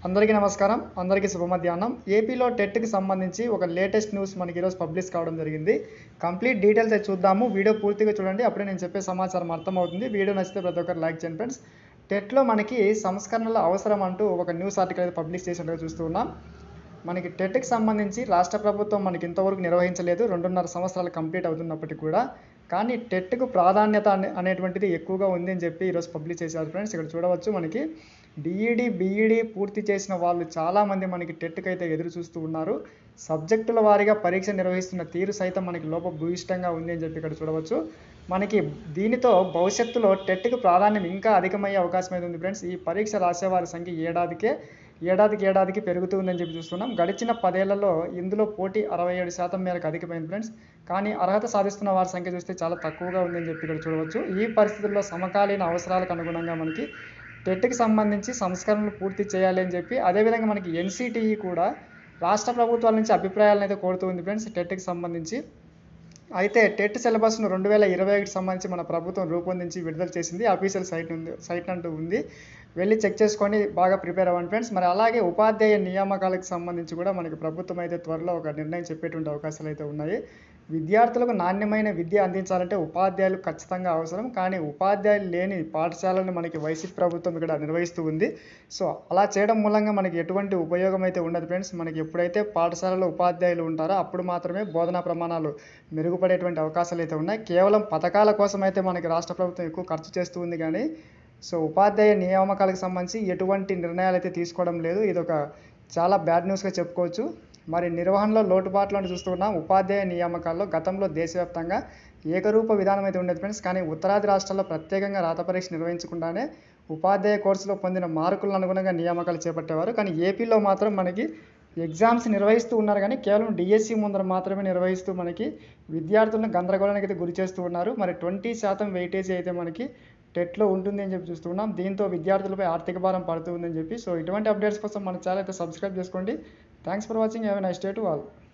అందరికీ నమస్కారం అందరికీ శుభ మధ్యాహ్నం ఏపీలో టెట్కి సంబంధించి ఒక లేటెస్ట్ న్యూస్ మనకి ఈరోజు పబ్లిష్ కావడం జరిగింది కంప్లీట్ డీటెయిల్స్ అయితే చూద్దాము వీడియో పూర్తిగా చూడండి అప్పుడే నేను చెప్పే సమాచారం అర్థమవుతుంది వీడియో నచ్చితే ప్రతి ఒక్కరు లైక్ చేయండి ఫ్రెండ్స్ టెట్లో మనకి సంస్కరణల అవసరం అంటూ ఒక న్యూస్ ఆర్టికల్ అయితే పబ్లిష్ చేసినట్టుగా చూస్తూ ఉన్నాం మనకి టెట్కి సంబంధించి రాష్ట్ర ప్రభుత్వం మనకి ఇంతవరకు నిర్వహించలేదు రెండున్నర సంవత్సరాలు కంప్లీట్ అవుతున్నప్పటికీ కూడా కానీ టెట్కు ప్రాధాన్యత అనే అనేటువంటిది ఎక్కువగా ఉంది అని చెప్పి ఈరోజు పబ్లిష్ చేశారు ఫ్రెండ్స్ ఇక్కడ చూడవచ్చు మనకి డిఈడి బీఈడి పూర్తి చేసిన వాళ్ళు చాలామంది మనకి టెట్కి అయితే ఎదురు చూస్తూ ఉన్నారు సబ్జెక్టుల వారీగా పరీక్ష నిర్వహిస్తున్న తీరు సైతం మనకి లోపభూయిష్టంగా ఉంది అని చెప్పి ఇక్కడ చూడవచ్చు మనకి దీనితో భవిష్యత్తులో టెట్కి ప్రాధాన్యం ఇంకా అధికమయ్యే అవకాశం అయితే ఉంది ఫ్రెండ్స్ ఈ పరీక్ష రాసేవారి సంఖ్య ఏడాదికే ఏడాదికి ఏడాదికి పెరుగుతుందని చెప్పి చూస్తున్నాం గడిచిన పదేళ్లలో ఇందులో పోటీ అరవై ఏడు శాతం మేరకు అధికమైంది ఫ్రెండ్స్ కానీ అర్హత సాధిస్తున్న వారి సంఖ్య చూస్తే చాలా తక్కువగా ఉందని చెప్పి ఇక్కడ చూడవచ్చు ఈ పరిస్థితుల్లో సమకాలీన అవసరాలకు అనుగుణంగా మనకి టెట్కి సంబంధించి సంస్కరణలు పూర్తి చేయాలి అని చెప్పి అదేవిధంగా మనకి ఎన్సిటిఈ కూడా రాష్ట్ర ప్రభుత్వాల నుంచి అభిప్రాయాలను అయితే కోరుతూ ఉంది ఫ్రెండ్స్ టెట్కి సంబంధించి అయితే టెట్ సిలబస్ను రెండు వేల ఇరవై ఒకటికి సంబంధించి మన ప్రభుత్వం రూపొందించి విడుదల చేసింది అఫీషియల్ సైట్ ఉంది సైట్ అంటూ ఉంది వెళ్ళి చెక్ చేసుకొని బాగా ప్రిపేర్ అవ్వండి ఫ్రెండ్స్ మరి అలాగే ఉపాధ్యాయ నియామకాలకు సంబంధించి కూడా మనకి ప్రభుత్వం అయితే త్వరలో ఒక నిర్ణయం చెప్పేటువంటి అవకాశాలు అయితే ఉన్నాయి విద్యార్థులకు నాణ్యమైన విద్య అందించాలంటే ఉపాధ్యాయులు ఖచ్చితంగా అవసరం కానీ ఉపాధ్యాయులు లేని పాఠశాలను మనకి వైసీపీ ప్రభుత్వం ఇక్కడ నిర్వహిస్తూ ఉంది సో అలా చేయడం మూలంగా మనకి ఎటువంటి ఉపయోగం అయితే ఉండదు ఫ్రెండ్స్ మనకి ఎప్పుడైతే పాఠశాలలో ఉపాధ్యాయులు ఉంటారో అప్పుడు మాత్రమే బోధనా ప్రమాణాలు మెరుగుపడేటువంటి అవకాశాలు అయితే ఉన్నాయి కేవలం పథకాల కోసం అయితే మనకి రాష్ట్ర ప్రభుత్వం ఎక్కువ ఖర్చు చేస్తూ ఉంది కానీ సో ఉపాధ్యాయ నియామకాలకు సంబంధించి ఎటువంటి నిర్ణయాలు అయితే తీసుకోవడం లేదు ఇది ఒక చాలా బ్యాడ్ న్యూస్గా చెప్పుకోవచ్చు మరి నిర్వహణలో లోటుపాట్లను చూస్తున్నాం ఉపాధ్యాయ నియామకాల్లో గతంలో దేశవ్యాప్తంగా ఏకరూప విధానం అయితే ఉండేది ఫ్రెండ్స్ కానీ ఉత్తరాది రాష్ట్రాల్లో ప్రత్యేకంగా రాత పరీక్ష నిర్వహించకుండానే ఉపాధ్యాయ కోర్సులో పొందిన మార్కులను అనుగుణంగా నియామకాలు చేపట్టేవారు కానీ ఏపీలో మాత్రం మనకి ఎగ్జామ్స్ నిర్వహిస్తూ ఉన్నారు కానీ కేవలం డిఎస్సి ముందర మాత్రమే నిర్వహిస్తూ మనకి విద్యార్థులను గందరగోళానికి అయితే గురి చేస్తూ ఉన్నారు మరి ట్వంటీ శాతం వెయిటేజ్ అయితే మనకి టెట్లో ఉంటుంది అని చెప్పి చూస్తున్నాం దీంతో విద్యార్థులపై ఆర్థిక భారం పడుతుందని చెప్పి సో ఇటువంటి అప్డేట్స్ కోసం మన ఛానల్ అయితే సబ్స్క్రైబ్ చేసుకోండి thanks for watching have a nice day to all